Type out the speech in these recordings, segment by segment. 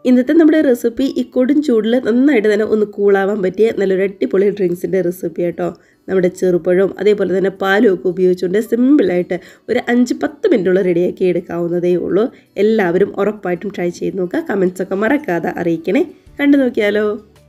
ഇന്നത്തെ നമ്മുടെ റെസിപ്പി ഈ കൊടും ചൂടിൽ നന്നായിട്ട് തന്നെ ഒന്ന് കൂളാവാൻ പറ്റിയ നല്ലൊരു അടിപൊളി ഡ്രിങ്ക്സിൻ്റെ റെസിപ്പി കേട്ടോ നമ്മുടെ ചെറുപഴവും അതേപോലെ തന്നെ പാലും ഒക്കെ ഉപയോഗിച്ചുകൊണ്ട് സിമ്പിളായിട്ട് ഒരു അഞ്ച് പത്ത് മിനിറ്റോളം റെഡിയാക്കി എടുക്കാവുന്നതേ ഉള്ളൂ എല്ലാവരും ഉറപ്പായിട്ടും ട്രൈ ചെയ്ത് നോക്കുക കമൻസ് ഒക്കെ മറക്കാതെ അറിയിക്കണേ കണ്ടു നോക്കിയാലോ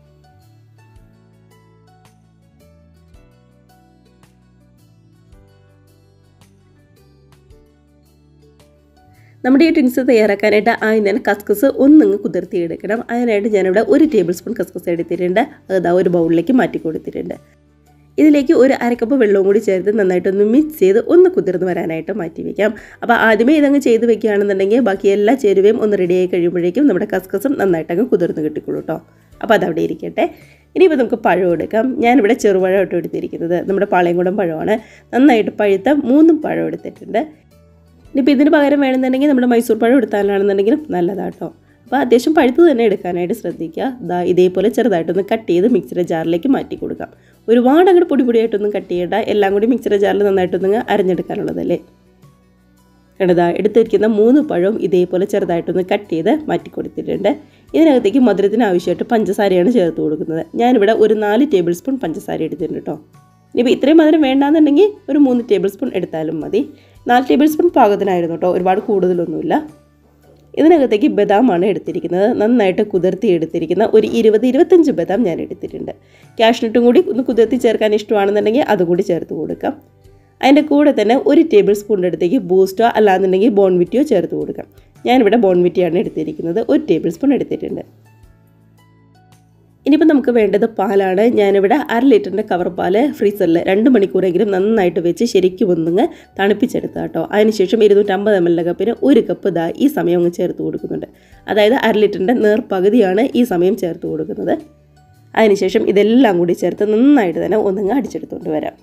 നമ്മുടെ ഈ ഡ്രിങ്ക്സ് തയ്യാറാക്കാനായിട്ട് ആദ്യം തന്നെ കസ്കസ് ഒന്നിങ്ങ് കുതിർത്തി എടുക്കണം അതിനായിട്ട് ഞാനിവിടെ ഒരു ടേബിൾ സ്പൂൺ കസ്കസ് എടുത്തിട്ടുണ്ട് അത് ഒരു ബൗളിലേക്ക് മാറ്റി കൊടുത്തിട്ടുണ്ട് ഇതിലേക്ക് ഒരു അരക്കപ്പ് വെള്ളവും കൂടി ചേർത്ത് നന്നായിട്ടൊന്ന് മിക്സ് ചെയ്ത് ഒന്ന് കുതിർന്ന് വരാനായിട്ട് മാറ്റി വയ്ക്കാം അപ്പോൾ ആദ്യമേ ഇതങ്ങ് ചെയ്ത് വെക്കുകയാണെന്നുണ്ടെങ്കിൽ ബാക്കി എല്ലാ ചേരുവയും ഒന്ന് റെഡിയായി കഴിയുമ്പോഴേക്കും നമ്മുടെ കസ്കസും നന്നായിട്ടങ്ങ് കുതിർന്ന് കിട്ടിക്കൊള്ളൂ കേട്ടോ അപ്പോൾ അതവിടെ ഇരിക്കട്ടെ ഇനിയിപ്പോൾ നമുക്ക് പഴം എടുക്കാം ഞാനിവിടെ ചെറുപഴം ഇട്ട് എടുത്തിരിക്കുന്നത് നമ്മുടെ പാളയംകുടം പഴമാണ് നന്നായിട്ട് പഴുത്ത മൂന്നും പഴം എടുത്തിട്ടുണ്ട് ഇനിയിപ്പോൾ ഇതിന് പകരം വേണമെന്നുണ്ടെങ്കിൽ നമ്മുടെ മൈസൂർ പഴം എടുത്താലാണെന്നുണ്ടെങ്കിലും നല്ലതാട്ടോ അപ്പോൾ അത്യാവശ്യം പഴുത്ത് തന്നെ എടുക്കാനായിട്ട് ശ്രദ്ധിക്കുക ദാ ഇതേപോലെ ചെറുതായിട്ടൊന്ന് കട്ട് ചെയ്ത് മിക്സിയുടെ ജാറിലേക്ക് മാറ്റി കൊടുക്കാം ഒരുപാട് അങ്ങോട്ട് പൊടി പൊടിയായിട്ടൊന്നും കട്ട് ചെയ്യേണ്ട എല്ലാം കൂടി മിക്സിയുടെ ജാറിൽ നന്നായിട്ടൊന്ന് അരഞ്ഞെടുക്കാനുള്ളതല്ലേ കണ്ടതാ എടുത്തിരിക്കുന്ന മൂന്ന് പഴവും ഇതേപോലെ ചെറുതായിട്ടൊന്ന് കട്ട് ചെയ്ത് മാറ്റി കൊടുത്തിട്ടുണ്ട് ഇതിനകത്തേക്ക് മധുരത്തിന് ആവശ്യമായിട്ട് പഞ്ചസാരയാണ് ചേർത്ത് കൊടുക്കുന്നത് ഞാനിവിടെ ഒരു നാല് ടേബിൾ സ്പൂൺ പഞ്ചസാര എടുത്തിട്ടുണ്ട് കേട്ടോ ഇനിയിപ്പോൾ ഇത്രയും മധുരം വേണ്ടാന്നുണ്ടെങ്കിൽ ഒരു മൂന്ന് ടേബിൾ സ്പൂൺ എടുത്താലും മതി നാല് ടേബിൾ സ്പൂൺ പാകത്തിനായിരുന്നു കേട്ടോ ഒരുപാട് കൂടുതലൊന്നുമില്ല ഇതിനകത്തേക്ക് ബദാമാണ് എടുത്തിരിക്കുന്നത് നന്നായിട്ട് കുതിർത്തി എടുത്തിരിക്കുന്ന ഒരു ഇരുപത് ഇരുപത്തഞ്ച് ബദാം ഞാൻ എടുത്തിട്ടുണ്ട് ക്യാഷ്നട്ടും കൂടി ഒന്ന് കുതിർത്തി ചേർക്കാൻ ഇഷ്ടമാണെന്നുണ്ടെങ്കിൽ അതും കൂടി ചേർത്ത് കൊടുക്കാം അതിൻ്റെ കൂടെ തന്നെ ഒരു ടേബിൾ സ്പൂണിൻ്റെ അടുത്തേക്ക് ബൂസ്റ്റോ അല്ലാന്നുണ്ടെങ്കിൽ ബോൺവിറ്റിയോ ചേർത്ത് കൊടുക്കാം ഞാനിവിടെ ബോൺവിറ്റിയാണ് എടുത്തിരിക്കുന്നത് ഒരു ടേബിൾ സ്പൂൺ എടുത്തിട്ടുണ്ട് ഇനിയിപ്പോൾ നമുക്ക് വേണ്ടത് പാലാണ് ഞാനിവിടെ അര ലിറ്ററിൻ്റെ കവർ പാല് ഫ്രീസറിൽ രണ്ട് മണിക്കൂറെങ്കിലും നന്നായിട്ട് വെച്ച് ശരിക്കും ഒന്നുങ്ങ് തണുപ്പിച്ചെടുക്കുക കേട്ടോ അതിനുശേഷം ഇരുന്നൂറ്റമ്പത് എം എൽ കപ്പിന് ഒരു കപ്പ് ഇതാ ഈ സമയം അങ്ങ് ചേർത്ത് കൊടുക്കുന്നുണ്ട് അതായത് അര ലിറ്ററിൻ്റെ നേർപകുതിയാണ് ഈ സമയം ചേർത്ത് കൊടുക്കുന്നത് അതിനുശേഷം ഇതെല്ലാം കൂടി ചേർത്ത് നന്നായിട്ട് തന്നെ ഒന്നുങ്ങ് അടിച്ചെടുത്തുകൊണ്ട് വരാം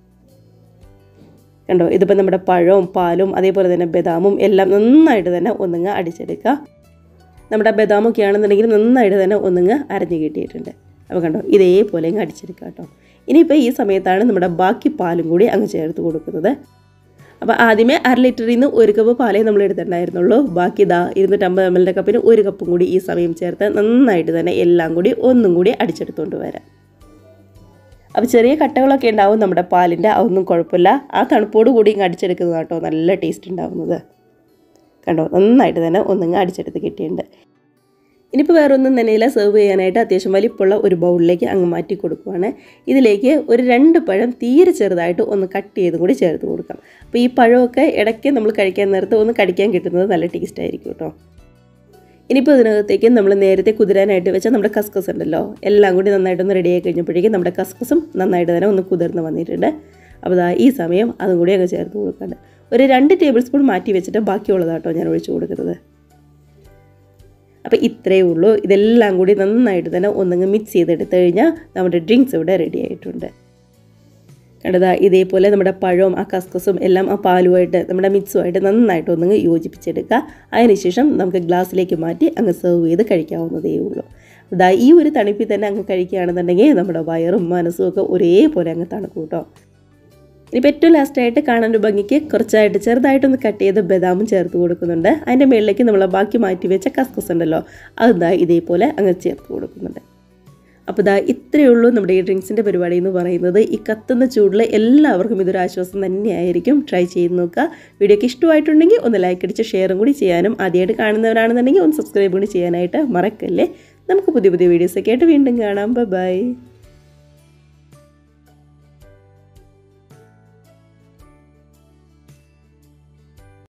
കണ്ടോ ഇതിപ്പോൾ നമ്മുടെ പഴവും പാലും അതേപോലെ തന്നെ ബദാമും എല്ലാം നന്നായിട്ട് തന്നെ ഒന്നുങ്ങ് അടിച്ചെടുക്കുക നമ്മുടെ ബദാമൊക്കെ ആണെന്നുണ്ടെങ്കിൽ നന്നായിട്ട് തന്നെ ഒന്നുങ്ങ് അരഞ്ഞു കിട്ടിയിട്ടുണ്ട് അപ്പോൾ കണ്ടോ ഇതേപോലെ അങ്ങ് അടിച്ചെടുക്കുക കേട്ടോ ഇനിയിപ്പോൾ ഈ സമയത്താണ് നമ്മുടെ ബാക്കി പാലും കൂടി അങ്ങ് ചേർത്ത് കൊടുക്കുന്നത് അപ്പോൾ ആദ്യമേ അര ലിറ്ററിൽ നിന്ന് ഒരു കപ്പ് പാലേ നമ്മൾ എടുത്തിട്ടുണ്ടായിരുന്നുള്ളൂ ബാക്കി ഇതാ ഇരുന്നൂറ്റമ്പത് എം എല്ലിൻ്റെ കപ്പിന് ഒരു കപ്പും കൂടി ഈ സമയം ചേർത്ത് നന്നായിട്ട് തന്നെ എല്ലാം കൂടി ഒന്നും കൂടി അടിച്ചെടുത്തുകൊണ്ട് വരാം അപ്പോൾ ചെറിയ കട്ടകളൊക്കെ ഉണ്ടാവും നമ്മുടെ പാലിൻ്റെ അതൊന്നും കുഴപ്പമില്ല ആ തണുപ്പോട് കൂടി ഇങ്ങ് അടിച്ചെടുക്കുന്നത് കേട്ടോ നല്ല ടേസ്റ്റ് ഉണ്ടാവുന്നത് കണ്ടോ നന്നായിട്ട് തന്നെ ഒന്നിങ്ങ് അടിച്ചെടുത്ത് കിട്ടിയിട്ടുണ്ട് ഇനിയിപ്പോൾ വേറെ ഒന്നും തന്നെയില്ല സെർവ് ചെയ്യാനായിട്ട് അത്യാവശ്യം വലിപ്പമുള്ള ഒരു ബൗളിലേക്ക് അങ്ങ് മാറ്റി കൊടുക്കുവാണ് ഇതിലേക്ക് ഒരു രണ്ട് പഴം തീരെ ചെറുതായിട്ട് ഒന്ന് കട്ട് ചെയ്തും കൂടി ചേർത്ത് കൊടുക്കാം അപ്പോൾ ഈ പഴമൊക്കെ ഇടയ്ക്ക് നമ്മൾ കഴിക്കാൻ നേരത്ത് ഒന്ന് കടിക്കാൻ കിട്ടുന്നത് നല്ല ടേസ്റ്റ് ആയിരിക്കും കേട്ടോ ഇനിയിപ്പോൾ ഇതിനകത്തേക്ക് നമ്മൾ നേരത്തെ കുതിരാനായിട്ട് വെച്ച നമ്മുടെ കസ്കസ് ഉണ്ടല്ലോ എല്ലാം കൂടി നന്നായിട്ടൊന്ന് റെഡിയായി കഴിഞ്ഞപ്പോഴേക്കും നമ്മുടെ കസ്കസും നന്നായിട്ട് തന്നെ ഒന്ന് കുതിർന്ന് വന്നിട്ടുണ്ട് അപ്പോൾ ദാ ഈ സമയം അതും കൂടി അങ്ങ് ചേർത്ത് കൊടുക്കുന്നുണ്ട് ഒരു രണ്ട് ടേബിൾ സ്പൂൺ മാറ്റി വെച്ചിട്ട് ബാക്കിയുള്ളതാട്ടോ ഞാൻ ഒഴിച്ചു കൊടുക്കുന്നത് അപ്പോൾ ഇത്രയേ ഉള്ളൂ ഇതെല്ലാം കൂടി നന്നായിട്ട് തന്നെ ഒന്നങ്ങ് മിക്സ് ചെയ്തെടുത്തു കഴിഞ്ഞാൽ നമ്മുടെ ഡ്രിങ്ക്സ് ഇവിടെ റെഡി ആയിട്ടുണ്ട് കണ്ടതാ ഇതേപോലെ നമ്മുടെ പഴവും ആ കസ്കസും എല്ലാം ആ പാലുമായിട്ട് നമ്മുടെ മിക്സുമായിട്ട് നന്നായിട്ട് ഒന്നങ്ങ് യോജിപ്പിച്ചെടുക്കുക അതിനുശേഷം നമുക്ക് ഗ്ലാസ്സിലേക്ക് മാറ്റി അങ്ങ് സെർവ് ചെയ്ത് കഴിക്കാവുന്നതേ ഉള്ളൂ ഇതാ ഈ ഒരു തണുപ്പിൽ തന്നെ അങ്ങ് കഴിക്കുകയാണെന്നുണ്ടെങ്കിൽ നമ്മുടെ വയറും മനസ്സും ഒക്കെ ഒരേപോലെ അങ്ങ് തണുക്കും കേട്ടോ ഇനിയിപ്പോൾ ഏറ്റവും ലാസ്റ്റായിട്ട് കാണാൻ ഒരു ഭംഗിക്ക് കുറച്ചായിട്ട് ചെറുതായിട്ടൊന്ന് കട്ട് ചെയ്ത് ബദാമും ചേർത്ത് കൊടുക്കുന്നുണ്ട് അതിൻ്റെ മുകളിലേക്ക് നമ്മൾ ബാക്കി മാറ്റി വെച്ച കസ്കസ് ഉണ്ടല്ലോ അതെന്താ ഇതേപോലെ അങ്ങ് ചേർത്ത് കൊടുക്കുന്നുണ്ട് അപ്പോൾ ഇതാ ഇത്രയേ ഉള്ളൂ നമ്മുടെ ഈ ഡ്രിങ്ക്സിൻ്റെ പരിപാടി എന്ന് പറയുന്നത് ഈ കത്തുന്ന ചൂടിൽ എല്ലാവർക്കും ഇതൊരു ആശ്വാസം തന്നെയായിരിക്കും ട്രൈ ചെയ്ത് നോക്കുക വീഡിയോക്ക് ഇഷ്ടമായിട്ടുണ്ടെങ്കിൽ ഒന്ന് ലൈക്ക് അടിച്ച് ഷെയറും കൂടി ചെയ്യാനും ആദ്യമായിട്ട് കാണുന്നവരാണെന്നുണ്ടെങ്കിൽ ഒന്ന് സബ്സ്ക്രൈബ് കൂടി ചെയ്യാനായിട്ട് മറക്കല്ലേ നമുക്ക് പുതിയ പുതിയ വീഡിയോസൊക്കെ ആയിട്ട് വീണ്ടും കാണാം ബൈ